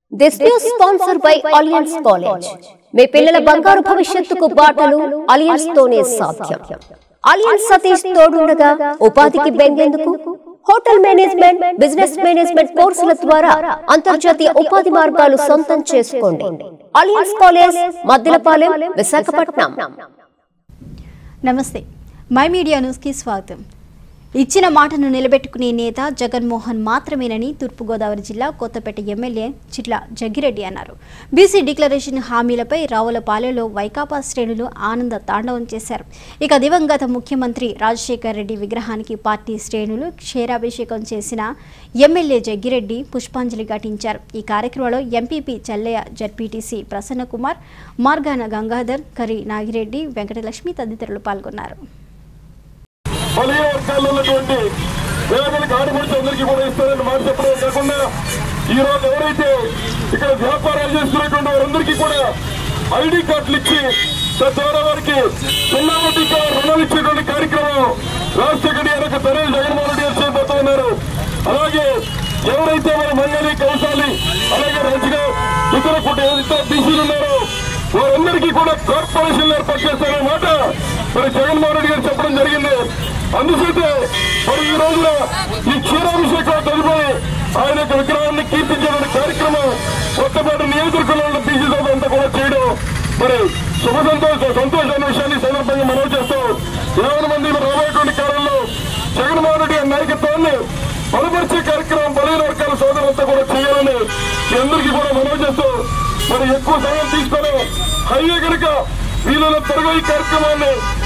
this news sponsor by alliance college మీ పిల్లల బంగారు భవిష్యత్తుకు బాటలు అలియన్స్ తోనే సాధ్యం అలియన్స్ సతీష్ తోడుండగా ఉపాధికి బెంగేందుకు హోటల్ మేనేజ్మెంట్ బిజినెస్ మేనేజ్మెంట్ కోర్సుల ద్వారా అంతర్జాతీయ ఉపాధి మార్గాలు సొంతం చేసుకోండి అలియన్స్ కాలేజ్ మద్దిలపాలెం విశాఖపట్నం నమస్తే మై మీడియా న్యూస్కి స్వాగతం ఇచ్చిన మాటను నిలబెట్టుకునే నేత జగన్మోహన్ మాత్రమేనని తూర్పుగోదావరి జిల్లా కొత్తపేట ఎమ్మెల్యే చిట్ల జగ్గిరెడ్డి అన్నారు బీసీ డిక్లరేషన్ హామీలపై రావులపాలెంలో వైకాపా శ్రేణులు ఆనంద తాండవం చేశారు ఇక దివంగత ముఖ్యమంత్రి రాజశేఖర్ రెడ్డి విగ్రహానికి పార్టీ శ్రేణులు క్షీరాభిషేకం చేసిన ఎమ్మెల్యే జగ్గిరెడ్డి పుష్పాంజలి ఘటించారు ఈ కార్యక్రమంలో ఎంపీపీ చెల్లయ్య జడ్పీటీసీ ప్రసన్నకుమార్ మార్గాన గంగాధర్ కరి నాగిరెడ్డి వెంకటలక్ష్మి తదితరులు పాల్గొన్నారు బలహీన వర్గాల్లో ఉన్నటువంటి పేదలకు ఆడపడితే అందరికీ కూడా ఇస్తారని మాట చెప్పడమే కాకుండా ఈ రోజు ఎవరైతే ఇక్కడ వ్యాపారాలు చేస్తున్నటువంటి వారందరికీ కూడా ఐడి కార్డులు ఇచ్చి తద్వారా వారికి సున్నా వడ్డీతో రుణాలు ఇచ్చేటువంటి కార్యక్రమం రాజశేఖర్ గారి యొక్క తండ్రి జగన్మోహన్ రెడ్డి గారు చేయబోతా ఉన్నారు అలాగే ఎవరైతే మన మంగళి కౌశాలి అలాగే రజగా ఇతర కుట ఇతర బీసీలు ఉన్నారో వారందరికీ కూడా కార్పొరేషన్లు ఏర్పాటు చేస్తారనే మాట మరి జగన్మోహన్ రెడ్డి గారు చెప్పడం జరిగింది అందుచేత మరి ఈ రోజున ఈ క్షీరాభిషేకం తదుపరి ఆయన యొక్క విగ్రహాన్ని కీర్తించేటువంటి కార్యక్రమం కొత్తపేట నియోజకవర్గంలో ఉన్న బీసీ సభ అంతా కూడా చేయడం మరి శుభ సంతోష సంతోషమైన విషయాన్ని ఈ సందర్భంగా మనవి చేస్తాం యాభై మంది రాబోయేటువంటి కాలంలో జగన్మోహన్ రెడ్డి గారి నాయకత్వాన్ని బలపరిచే కార్యక్రమం బలహీన వర్గాల సోదరులంతా కూడా చేయాలని మీ అందరికీ కూడా మనవి చేస్తూ మరి ఎక్కువ సమయం తీసుకొని హైవే కనుక వీళ్ళలో త్వరగా ఈ కార్యక్రమాన్ని